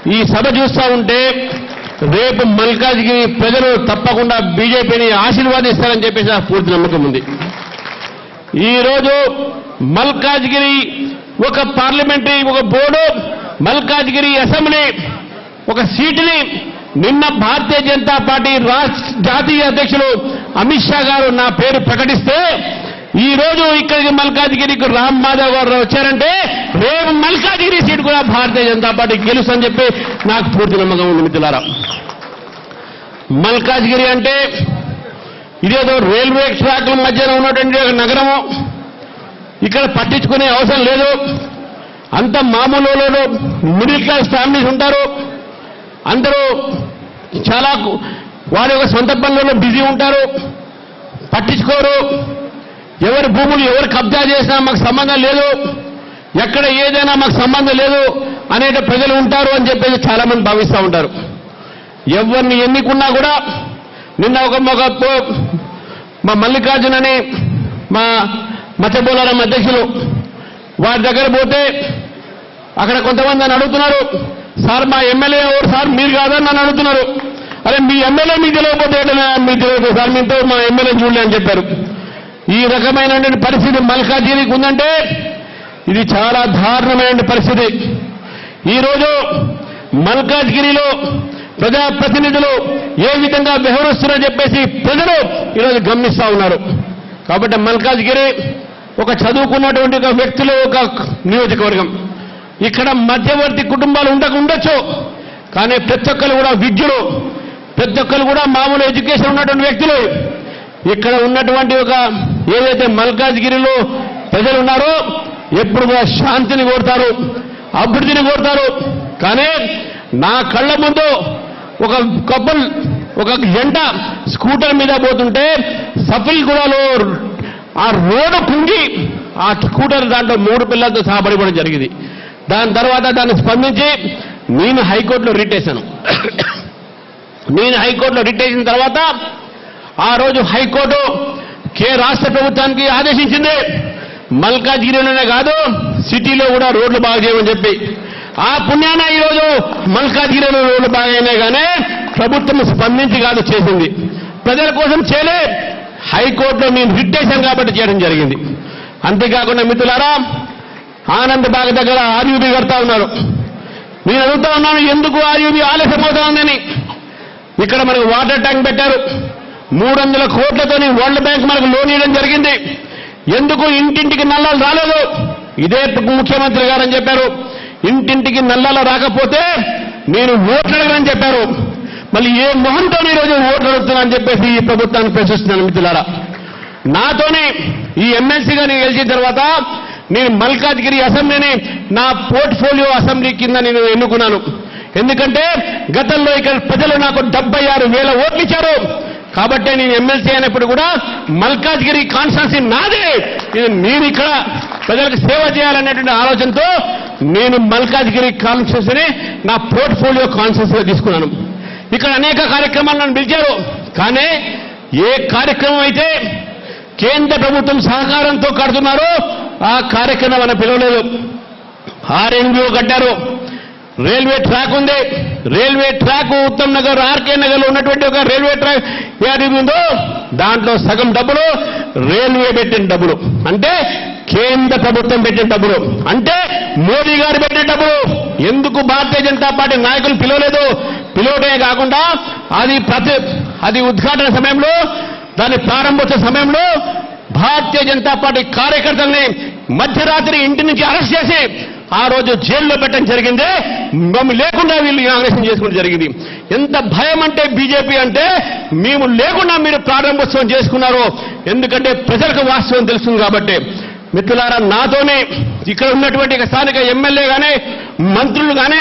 ఈ సభ చూస్తా ఉంటే రేపు మల్కాజ్గిరి ప్రజలు తప్పకుండా బీజేపీని ఆశీర్వాదిస్తారని చెప్పేసి నాకు పూర్తి నమ్మకం ఉంది ఈ రోజు మల్కాజ్గిరి ఒక పార్లమెంటరీ ఒక బోర్డు మల్కాజ్గిరి అసెంబ్లీ ఒక సీటుని నిన్న భారతీయ జనతా పార్టీ రాష్ట్ర జాతీయ అధ్యక్షులు అమిత్ షా గారు నా పేరు ప్రకటిస్తే ఈ రోజు ఇక్కడికి మల్కాజ్గిరికి రామ్ మాధవ్ గారు వచ్చారంటే రేపు మల్కాజ్గిరి సీటు కూడా భారతీయ జనతా పార్టీ గెలుస్తుందని చెప్పి నాకు పూర్తి నమ్మకం ఉంది మిత్రులారా మల్కాజ్గిరి అంటే ఇదేదో రైల్వే ట్రాక్ల మధ్యన ఉన్నటువంటి ఒక నగరము ఇక్కడ పట్టించుకునే అవసరం లేదు అంత మామూలు వాళ్ళు మిడిల్ క్లాస్ ఫ్యామిలీస్ ఉంటారు అందరూ చాలా కు- వారి యొక్క సొంత పనులలో బిజీ ఉంటారు పట్టించుకోరు ఎవరి భూములు ఎవరు కబ్జా చేసినా మాకు సంబంధం లేదు ఎక్కడ ఏదైనా మాకు సంబంధం లేదు అనేట ప్రజలు ఉంటారు అని చెప్పేసి చాలా మంది భావిస్తూ ఉంటారు ఎవరిని ఎన్నికున్నా కూడా నిన్న ఒక ఒక పో- మా మల్లికార్జున్ అని మా మచ్చబోలారం అధ్యక్షులు వారి దగ్గర పోతే అక్కడ కొంతమంది నన్ను అడుగుతున్నారు సార్ మా ఎమ్మెల్యే ఎవరు సార్ మీరు కాదని నన్ను అడుగుతున్నారు అరే మీ ఎమ్మెల్యే మీకు తెలియకపోతే ఏంటన్నా మీకు తెలియదు సార్ మీతో మా ఎమ్మెల్యే చూడలే అని చెప్పారు ఈ రకమైనటువంటి పరిస్థితి మల్కాజ్గిరికి ఉందంటే ఇది చాలా దారుణమైన పరిస్థితి ఈరోజు మల్కాజ్గిరిలో ప్రజాప్రతినిధులు ఏ విధంగా వ్యవహరిస్తున్నారో చెప్పేసి ప్రజలు ఈరోజు గమనిస్తా ఉన్నారు కాబట్టి మల్కాజ్గిరి ఒక చదువుకున్నటువంటి ఒక వ్యక్తుల ఒక నియోజకవర్గం ఇక్కడ మధ్యవర్తి కుటుంబాలు ఉండక ఉండొచ్చు కానీ ప్రతి ఒక్కరు కూడా విద్యులు ప్రతి ఒక్కరు కూడా మామూలు ఎడ్యుకేషన్ ఉన్నటువంటి వ్యక్తులు ఇక్కడ ఉన్నటువంటి ఒక ఏదైతే మల్కాజ్గిరిలో ప్రజలు ఉన్నారో ఎప్పుడు కూడా శాంతిని కోరుతారు అభివృద్ధిని కోరుతారు కానీ నా కళ్ళ ముందు ఒక కపుల్ ఒక జంట స్కూటర్ మీద పోతుంటే సఫిల్గూడలో ఆ రోడ్డు కుంగి ఆ స్కూటర్ దాంట్లో మూడు పిల్లలతో సహా పడిపోవడం జరిగింది దాని తర్వాత దాన్ని స్పందించి నేను హైకోర్టులో రిట్ వేశాను నేను హైకోర్టులో రిట్ వేసిన తర్వాత ఆ రోజు హైకోర్టు కే రాష్ట్ర ప్రభుత్వానికి ఆదేశించింది మల్కాజ్గిరిలోనే కాదు సిటీలో కూడా రోడ్లు బాగు చేయమని చెప్పి ఆ పుణ్యాన ఈరోజు మల్కాజ్గిరిలో రోడ్లు బాగైనాయి కానీ ప్రభుత్వం స్పందించి కాదు చేసింది ప్రజల కోసం చేయలే హైకోర్టులో నేను రిట్ వేశాను కాబట్టి చేయడం జరిగింది అంతేకాకుండా మిత్రులారా ఆనంద్ బాగ్ దగ్గర ఆర్యూబీ కడతా ఉన్నారు నేను అడుగుతా ఉన్నాను ఎందుకు ఆర్యూబీ ఆలస్యమవుతా ఉందని ఇక్కడ మనకు వాటర్ ట్యాంక్ పెట్టారు మూడు వందల కోట్లతోని వరల్డ్ బ్యాంక్ మనకు లోన్ ఇవ్వడం జరిగింది ఎందుకు ఇంటింటికి నల్లాలు రాలేదు ఇదే ముఖ్యమంత్రి గారు అని చెప్పారు ఇంటింటికి నల్లాలు రాకపోతే నేను ఓట్లు అడగనని చెప్పారు మళ్ళీ ఏ మొహంతో ఈరోజు ఓట్లు అడుగుతున్నా అని చెప్పేసి ఈ ప్రభుత్వాన్ని ప్రశ్నిస్తున్నాను మిత్రులారా నాతోనే ఈ ఎమ్మెల్సీగా నేను గెలిచిన తర్వాత నేను మల్కాజ్గిరి అసెంబ్లీని నా పోర్ట్ఫోలియో అసెంబ్లీ కింద నేను ఎన్నుకున్నాను ఎందుకంటే గతంలో ఇక్కడ ప్రజలు నాకు డెబ్బై ఆరు వేల ఓట్లు ఇచ్చారు కాబట్టి నేను ఎమ్మెల్సీ అయినప్పుడు కూడా మల్కాజ్గిరి కాన్స్టిట్యున్సీ నాదే ఇది నేను ఇక్కడ ప్రజలకు సేవ చేయాలనేటువంటి ఆలోచనతో నేను మల్కాజ్గిరి కాన్స్టిట్యున్సీని నా పోర్ట్ఫోలియో కాన్స్టిట్యున్సీగా తీసుకున్నాను ఇక్కడ అనేక కార్యక్రమాలు నన్ను పిలిచారు కానీ ఏ కార్యక్రమం అయితే కేంద్ర ప్రభుత్వం సహకారంతో కడుతున్నారో ఆ కార్యక్రమం మనం పిలవలేదు ఆర్ఎన్బిఓ కట్టారు రైల్వే ట్రాక్ ఉంది railway track Uttam Nagar RK Nagar లో ఉన్నటువంటి ఒక రైల్వే ట్రాక్ ఏది ఉందో దాంట్లో సగం డబ్బులు రైల్వే పెట్టిన డబ్బులు అంటే కేంద్ర ప్రభుత్వం పెట్టిన డబ్బులు అంటే మోదీ గారు పెట్టిన డబ్బులు ఎందుకు భారతీయ జనతా పార్టీ నాయకులు పిలవలేదు పిలవటమే కాకుండా అది ప్రతి అది ఉద్ఘాటన సమయంలో దాని ప్రారంభోత్సవ సమయంలో భారతీయ జనతా పార్టీ కార్యకర్తల్ని మధ్యరాత్రి ఇంటి నుంచి అరెస్ట్ చేసి ఆ రోజు జైల్లో పెట్టడం జరిగింది మమ్మల్ని లేకుండా వీళ్ళు ఇనాగ్రేషన్ చేసుకోవడం జరిగింది ఎంత భయం అంటే బీజేపీ అంటే మేము లేకుండా మీరు ప్రారంభోత్సవం చేసుకున్నారు ఎందుకంటే ప్రజలకు వాస్తవం తెలుస్తుంది కాబట్టి మిత్రులారా నాతోనే ఇక్కడ ఉన్నటువంటి ఒక స్థానిక ఎమ్మెల్యే గానే మంత్రులు గానే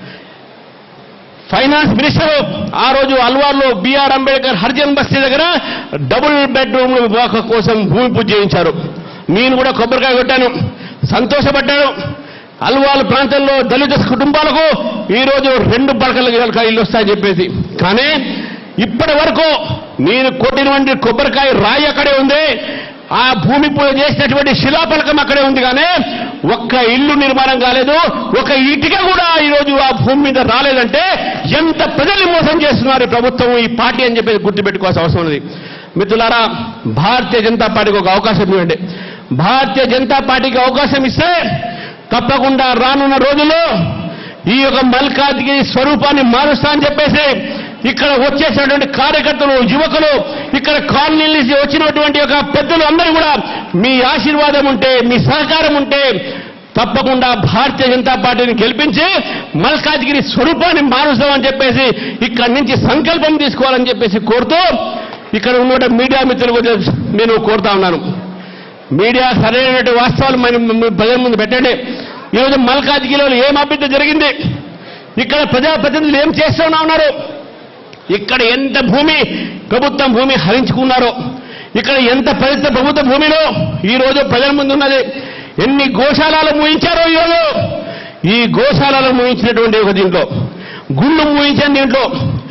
ఫైనాన్స్ మినిస్టర్ ఆ రోజు అల్వార్లో బిఆర్ అంబేద్కర్ హర్జన్ బస్తీ దగ్గర డబుల్ బెడ్రూమ్ వివాహ కోసం భూమి పూజ చేయించారు నేను కూడా కొబ్బరికాయ కొట్టాను సంతోషపడ్డాను అల్వాల్ ప్రాంతంలో దళిత కుటుంబాలకు ఈ రోజు రెండు పడకలు కనుక ఇల్లు వస్తాయని చెప్పేసి కానీ ఇప్పటి వరకు నేను కొట్టినటువంటి కొబ్బరికాయ రాయి అక్కడే ఉంది ఆ భూమి పూజ చేసినటువంటి శిలాఫలకం అక్కడే ఉంది కానీ ఒక్క ఇల్లు నిర్మాణం కాలేదు ఒక ఇటుక కూడా ఈరోజు ఆ భూమి మీద రాలేదంటే ఎంత ప్రజల్ని మోసం చేస్తున్నారు ఈ ప్రభుత్వం ఈ పార్టీ అని చెప్పి గుర్తుపెట్టుకోవాల్సిన అవసరం ఉంది మిత్రులారా భారతీయ జనతా పార్టీకి ఒక అవకాశం ఇవ్వండి భారతీయ జనతా పార్టీకి అవకాశం ఇస్తే తప్పకుండా రానున్న రోజుల్లో ఈ యొక్క మల్కాజ్గిరి స్వరూపాన్ని మారుస్తా అని చెప్పేసి ఇక్కడ వచ్చేసినటువంటి కార్యకర్తలు యువకులు ఇక్కడ కాలనీ నుంచి వచ్చినటువంటి ఒక పెద్దలు అందరూ కూడా మీ ఆశీర్వాదం ఉంటే మీ సహకారం ఉంటే తప్పకుండా భారతీయ జనతా పార్టీని గెలిపించి మల్కాజ్గిరి స్వరూపాన్ని మారుస్తామని చెప్పేసి ఇక్కడి నుంచి సంకల్పం తీసుకోవాలని చెప్పేసి కోరుతూ ఇక్కడ ఉన్న మీడియా మిత్రులకు నేను కోరుతా ఉన్నాను మీడియా సరైనటువంటి వాస్తవాలు మన మన ప్రజల ముందు పెట్టండి ఈరోజు మల్కాజ్గిరిలో ఏం అభివృద్ధి జరిగింది ఇక్కడ ప్రజాప్రతినిధులు ఏం చేస్తూనే ఉన్నారు ఇక్కడ ఎంత భూమి ప్రభుత్వం భూమి హరించుకున్నారో ఇక్కడ ఎంత పరిస్థితి ప్రభుత్వ భూమిలో ఈ రోజు ప్రజల ముందు ఉన్నది ఎన్ని గోశాలాలు మూయించారో ఈరోజు ఈ గోశాలలో మూయించినటువంటి ఒక దీంట్లో గుళ్ళు మూయించిన దీంట్లో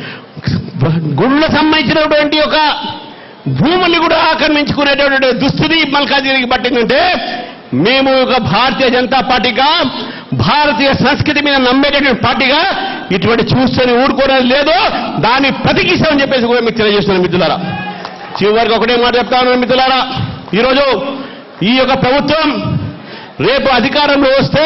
గుళ్ళ సంబంధించినటువంటి ఒక భూముల్ని కూడా ఆక్రమించుకునేటటువంటి దుస్థితి మల్కాజిగిరికి పట్టిందంటే మేము ఒక భారతీయ జనతా పార్టీగా భారతీయ సంస్కృతి మీద నమ్మేటటువంటి పార్టీగా ఇటువంటి చూస్తూనే ఊరుకోవడం లేదు దాన్ని ప్రతికిస్తామని చెప్పేసి కూడా మీకు తెలియజేస్తున్నాను మిత్రులారా చివరికి ఒకటే మాట చెప్తా ఉన్నాను మిత్రులారా ఈరోజు ఈ యొక్క ప్రభుత్వం రేపు అధికారంలో వస్తే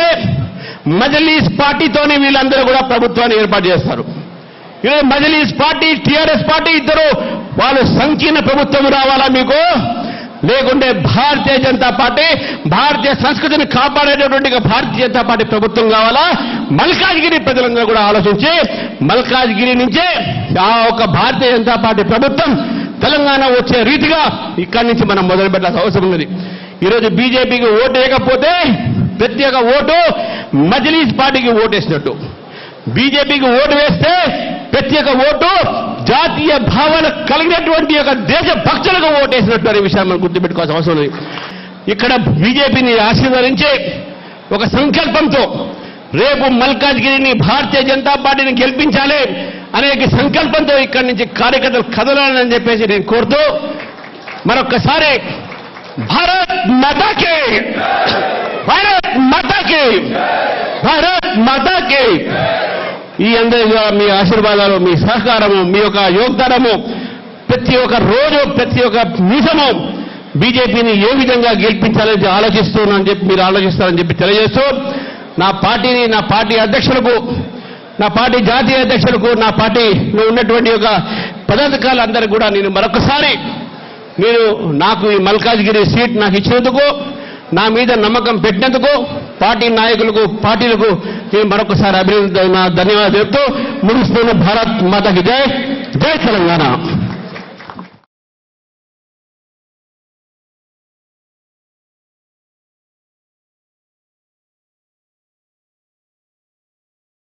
మజలీస్ పార్టీతోనే వీళ్ళందరూ కూడా ప్రభుత్వాన్ని ఏర్పాటు చేస్తారు ఈరోజు మజలీస్ పార్టీ టీఆర్ఎస్ పార్టీ ఇద్దరు వాళ్ళు సంకీర్ణ ప్రభుత్వం రావాలా మీకు లేకుంటే భారతీయ జనతా పార్టీ భారతీయ సంస్కృతిని కాపాడేటటువంటి ఒక భారతీయ జనతా పార్టీ ప్రభుత్వం కావాలా మల్కాజ్గిరి ప్రజలందరూ కూడా ఆలోచించి మల్కాజ్గిరి నుంచే ఆ ఒక భారతీయ జనతా పార్టీ ప్రభుత్వం తెలంగాణ వచ్చే రీతిగా ఇక్కడి నుంచి మనం మొదలు పెట్టాల్సిన అవసరం ఉన్నది ఈరోజు బీజేపీకి ఓటు వేయకపోతే ప్రత్యేక ఓటు మజ్లీస్ పార్టీకి ఓటేసినట్టు బీజేపీకి ఓటు వేస్తే ప్రత్యేక ఓటు జాతీయ భావన కలిగినటువంటి ఒక దేశ భక్తులకు ఓటేసినట్టు అనే విషయాన్ని మనం గుర్తుపెట్టుకోవాల్సిన అవసరం ఉంది ఇక్కడ బీజేపీని ఆశీర్వదించి ఒక సంకల్పంతో రేపు మల్కాజ్గిరిని భారతీయ జనతా పార్టీని గెలిపించాలి అనేక సంకల్పంతో ఇక్కడి నుంచి కార్యకర్తలు కదలాలని చెప్పేసి నేను కోరుతూ మరొక్కసారి భారత్ మాతాకి భారత్ మాతాకి భారత్ మాతాకి ఈ అందరి మీ ఆశీర్వాదాలు మీ సహకారము మీ యొక్క యోగదానము ప్రతి ఒక్క రోజు ప్రతి ఒక్క నిమిషము బీజేపీని ఏ విధంగా గెలిపించాలని ఆలోచిస్తున్నానని చెప్పి మీరు ఆలోచిస్తారని చెప్పి తెలియజేస్తూ నా పార్టీని నా పార్టీ అధ్యక్షులకు నా పార్టీ జాతీయ అధ్యక్షులకు నా పార్టీలో ఉన్నటువంటి ఒక పదాధికారులందరికీ కూడా నేను మరొకసారి మీరు నాకు ఈ మల్కాజ్గిరి సీట్ నాకు ఇచ్చినందుకు నా మీద నమ్మకం పెట్టినందుకు పార్టీ నాయకులకు పార్టీలకు నేను మరొకసారి అభినందన ధన్యవాదాలు చెప్తూ ముగిస్తున్న భారత్ మాతకి జై జై తెలంగాణ